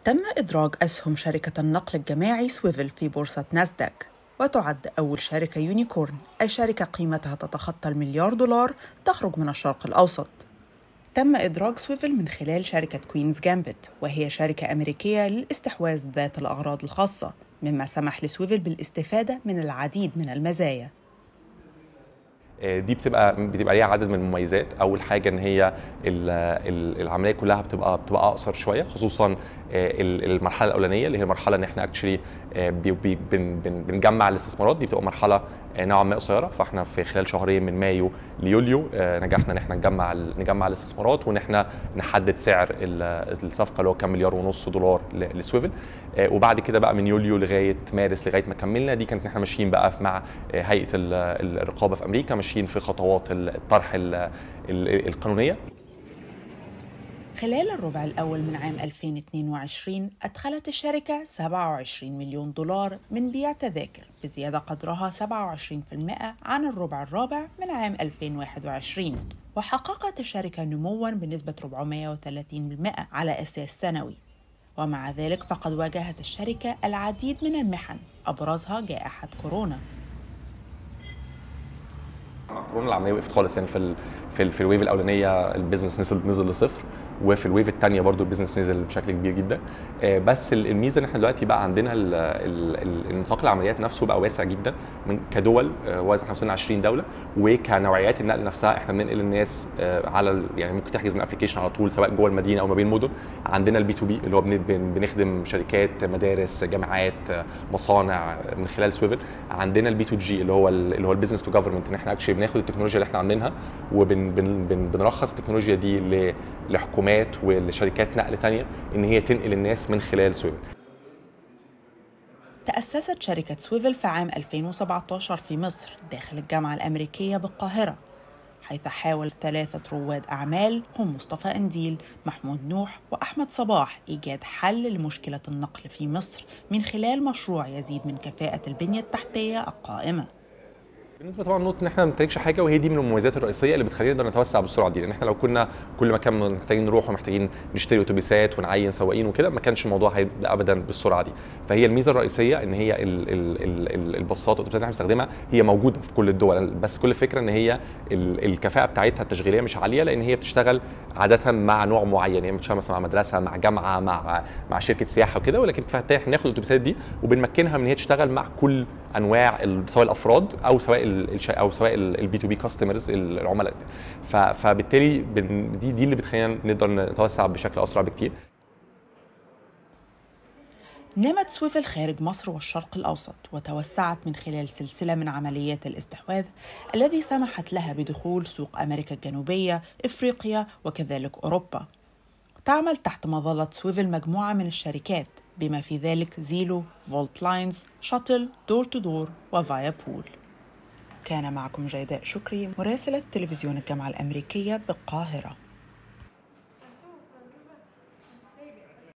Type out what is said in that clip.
تم إدراج أسهم شركة النقل الجماعي سويفل في بورصة ناسداك وتعد أول شركة يونيكورن أي شركة قيمتها تتخطى المليار دولار تخرج من الشرق الأوسط تم إدراج سويفل من خلال شركة كوينز جامبت وهي شركة أمريكية للاستحواذ ذات الأغراض الخاصة مما سمح لسويفل بالاستفادة من العديد من المزايا دي بتبقى بتبقى ليها عدد من المميزات اول حاجه ان هي العمليه كلها بتبقى بتبقى اقصر شويه خصوصا المرحله الاولانيه اللي هي مرحله ان احنا اكشلي بنجمع الاستثمارات دي بتبقى مرحله نوعا ما قصيره فاحنا في خلال شهرين من مايو ليوليو نجحنا ان احنا نجمع نجمع الاستثمارات وان احنا نحدد سعر الصفقه اللي هو كام مليار ونص دولار لسويفل وبعد كده بقى من يوليو لغايه مارس لغايه ما كملنا دي كانت احنا ماشيين بقى مع هيئه الرقابه في امريكا ماشيين في خطوات الطرح القانونيه خلال الربع الأول من عام 2022 أدخلت الشركة 27 مليون دولار من بيع تذاكر بزيادة قدرها 27% عن الربع الرابع من عام 2021 وحققت الشركة نموا بنسبة 430% على أساس سنوي ومع ذلك فقد واجهت الشركة العديد من المحن أبرزها جائحة كورونا كورونا العمليه وقفت خالص يعني في ال في, ال في الويف الاولانيه البيزنس نزل نزل لصفر وفي الويف الثانيه برضو البيزنس نزل بشكل كبير جدا بس الميزه ان احنا دلوقتي بقى عندنا نطاق العمليات نفسه بقى واسع جدا من كدول وزن احنا وصلنا 20 دوله وكنوعيات النقل نفسها احنا بننقل الناس على يعني ممكن تحجز من ابلكيشن على طول سواء جوه المدينه او ما بين المدن عندنا البي تو بي اللي هو بنخدم شركات مدارس جامعات مصانع من خلال سويفل عندنا البي تو جي اللي هو اللي هو البيزنس تو جفرمنت ان احنا اكشلي بناخد التكنولوجيا اللي احنا عاملينها وبنرخص التكنولوجيا دي لحكومات حكومات ولشركات نقل تانية ان هي تنقل الناس من خلال سويفل تأسست شركة سويفل في عام 2017 في مصر داخل الجامعة الأمريكية بالقاهرة حيث حاول ثلاثة رواد أعمال هم مصطفى أنديل، محمود نوح وأحمد صباح إيجاد حل لمشكلة النقل في مصر من خلال مشروع يزيد من كفاءة البنية التحتية القائمة بالنسبه طبعا نقطه ان احنا ما بنمتلكش حاجه وهي دي من المميزات الرئيسيه اللي بتخلينا نقدر نتوسع بالسرعه دي لان احنا لو كنا كل مكان محتاجين نروح ومحتاجين نشتري اتوبيسات ونعين سواقين وكده ما كانش الموضوع هيبدا ابدا بالسرعه دي فهي الميزه الرئيسيه ان هي ال ال ال الباصات والاتوبيسات اللي احنا بنستخدمها هي موجوده في كل الدول بس كل الفكره ان هي الكفاءه بتاعتها التشغيليه مش عاليه لان هي بتشتغل عاده مع نوع معين يعني بتشتغل مثلا مع مدرسه مع جامعه مع مع شركه سياحه وكده ولكن كفايه احنا ناخد الاتوبيسات دي وبنمكنها من هي تشتغل مع كل انواع سواء الافراد او سواء او سواء البي تو بي كاستمرز العملاء فبالتالي دي دي اللي بتخلينا نقدر نتوسع بشكل اسرع بكتير نمت سويفل خارج مصر والشرق الأوسط وتوسعت من خلال سلسلة من عمليات الاستحواذ الذي سمحت لها بدخول سوق أمريكا الجنوبية إفريقيا وكذلك أوروبا تعمل تحت مظلة سويفل مجموعة من الشركات بما في ذلك زيلو، فولت لاينز، شاتل، دور تو دور وفايا بول كان معكم جيداء شكري مراسلة تلفزيون الجامعة الأمريكية بالقاهرة